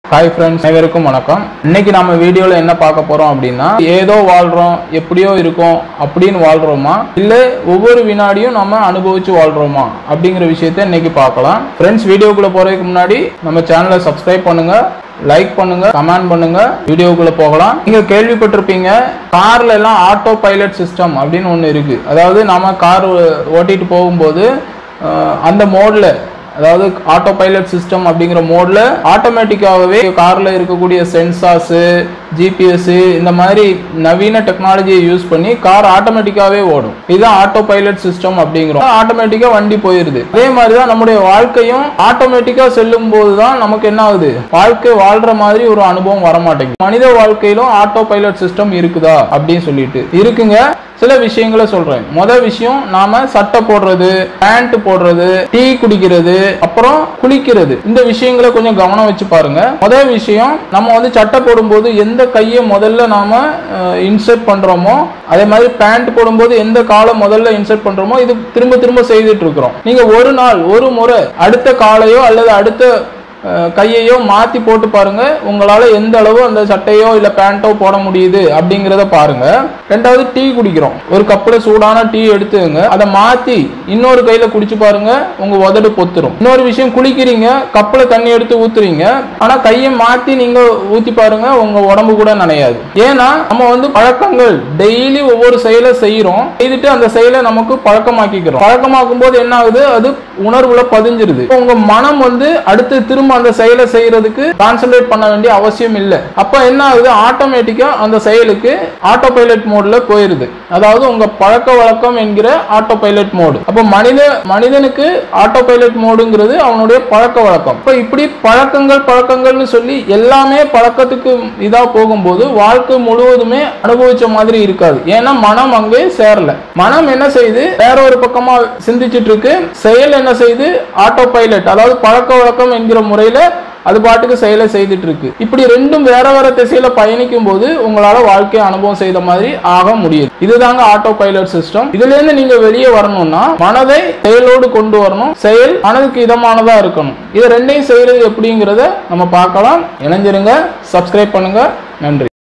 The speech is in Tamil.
ஹாய் ஃப்ரெண்ட்ஸ் அனைவருக்கும் வணக்கம் இன்னைக்கு நம்ம வீடியோவில் என்ன பார்க்க போறோம் அப்படின்னா ஏதோ வாழ்றோம் எப்படியோ இருக்கோம் அப்படின்னு வாழ்றோமா இல்ல ஒவ்வொரு வினாடியும் நம்ம அனுபவிச்சு வாழ்றோமா அப்படிங்கிற விஷயத்த இன்னைக்கு பார்க்கலாம் ஃப்ரெண்ட்ஸ் வீடியோக்குள்ள போறதுக்கு முன்னாடி நம்ம சேனலை சப்ஸ்கிரைப் பண்ணுங்க லைக் பண்ணுங்க கமெண்ட் பண்ணுங்க வீடியோக்குள்ள போகலாம் நீங்க கேள்விப்பட்டிருப்பீங்க கார்ல எல்லாம் ஆட்டோ பைலட் சிஸ்டம் அப்படின்னு ஒன்று இருக்கு அதாவது நாம கார் ஓட்டிட்டு போகும்போது அஹ், அந்த மோட்ல அதாவது ஆட்டோ பைலட் சிஸ்டம் அப்படிங்கிற மோட்ல ஆட்டோமேட்டிக்காகவே கார்ல இருக்கக்கூடிய சென்சார்ஸ் ஜிபிஎஸ் இந்த மாதிரி நவீன டெக்னாலஜியை யூஸ் பண்ணி கார் ஆட்டோமேட்டிக்காவே ஓடும் இதுதான் ஆட்டோ பைலட் சிஸ்டம் அப்படிங்கிறோம் ஆட்டோமேட்டிக்கா வண்டி போயிருது அதே மாதிரி தான் நம்முடைய வாழ்க்கையும் ஆட்டோமேட்டிக்கா செல்லும் போது தான் நமக்கு என்ன ஆகுது வாழ்க்கை வாழ்ற மாதிரி ஒரு அனுபவம் வர மாட்டேங்குது மனித வாழ்க்கையிலும் ஆட்டோ பைலட் சிஸ்டம் இருக்குதா அப்படின்னு சொல்லிட்டு இருக்குங்க சில விஷயங்களை சொல்றேன் முத விஷயம் நாம சட்டை போடுறது பேண்ட் போடுறது டீ குடிக்கிறது அப்புறம் குளிக்கிறது இந்த விஷயங்களை கொஞ்சம் கவனம் வச்சு பாருங்க முத விஷயம் நம்ம வந்து சட்டை போடும்போது எந்த கையை முதல்ல நாம இன்சர்ட் பண்றோமோ அதே மாதிரி பேண்ட் போடும்போது எந்த காலை முதல்ல இன்சர்ட் பண்றோமோ இது திரும்ப திரும்ப செய்துட்டு இருக்கிறோம் நீங்க ஒரு நாள் ஒரு முறை அடுத்த காலையோ அல்லது அடுத்த அஹ் கையையோ மாத்தி போட்டு பாருங்க உங்களால எந்த அளவு அந்த சட்டையோ இல்ல பேண்ட்டோ போட முடியுது அப்படிங்கறத பாருங்க ரெண்டாவது டீ குடிக்கிறோம் ஒரு கப்புல சூடான டீ எடுத்துங்க அதை மாத்தி இன்னொரு கையில குடிச்சு பாருங்க உங்க உதடு பொத்துரும் இன்னொரு விஷயம் குளிக்கிறீங்க கப்புல தண்ணி எடுத்து ஊத்துறீங்க ஆனா கையை மாத்தி நீங்க ஊத்தி பாருங்க உங்க உடம்பு கூட நனையாது ஏன்னா நம்ம வந்து பழக்கங்கள் டெய்லி ஒவ்வொரு செயலை செய்யறோம் செய்துட்டு அந்த செயலை நமக்கு பழக்கமாக்கிக்கிறோம் பழக்கமாக்கும் போது என்ன ஆகுது அது உணர்வுல பதிஞ்சிருது இப்ப உங்க மனம் வந்து அடுத்து திரும்ப அந்த செயலை செய்யறதுக்கு கான்சென்ட்ரேட் பண்ண வேண்டிய அவசியம் இல்லை அப்ப என்ன ஆகுது ஆட்டோமேட்டிக்கா அந்த செயலுக்கு ஆட்டோ பைலட் மோட்ல போயிருது அதாவது உங்க பழக்க வழக்கம் என்கிற ஆட்டோ பைலட் மோடு அப்ப மனித மனிதனுக்கு ஆட்டோ பைலட் மோடுங்கிறது அவனுடைய பழக்க வழக்கம் இப்ப இப்படி பழக்கங்கள் பழக்கங்கள்னு சொல்லி எல்லாமே பழக்கத்துக்கு இதா போகும்போது வாழ்க்கை முழுவதுமே அனுபவிச்ச மாதிரி இருக்காது ஏன்னா மனம் அங்கே சேரல மனம் என்ன செய்யுது வேற ஒரு பக்கமா சிந்திச்சிட்டு இருக்கு செயல் என்ன செய்யுது ஆட்டோ பைலட் அதாவது பழக்க வழக்கம் என்கிற முறையில அது பாட்டுக்கு செயலை செய்துட்டு இருக்கு இப்படி ரெண்டும் வேற வேற திசையில பயணிக்கும் போது உங்களால வாழ்க்கை அனுபவம் செய்த மாதிரி ஆக முடியுது இதுதாங்க ஆட்டோ பைலட் சிஸ்டம் இதுல இருந்து நீங்க வெளியே வரணும்னா மனதை செயலோடு கொண்டு வரணும் செயல் மனதுக்கு இதமானதா இருக்கணும் இது ரெண்டையும் செய்யறது எப்படிங்கிறத நம்ம பார்க்கலாம் இணைஞ்சிருங்க சப்ஸ்கிரைப் பண்ணுங்க நன்றி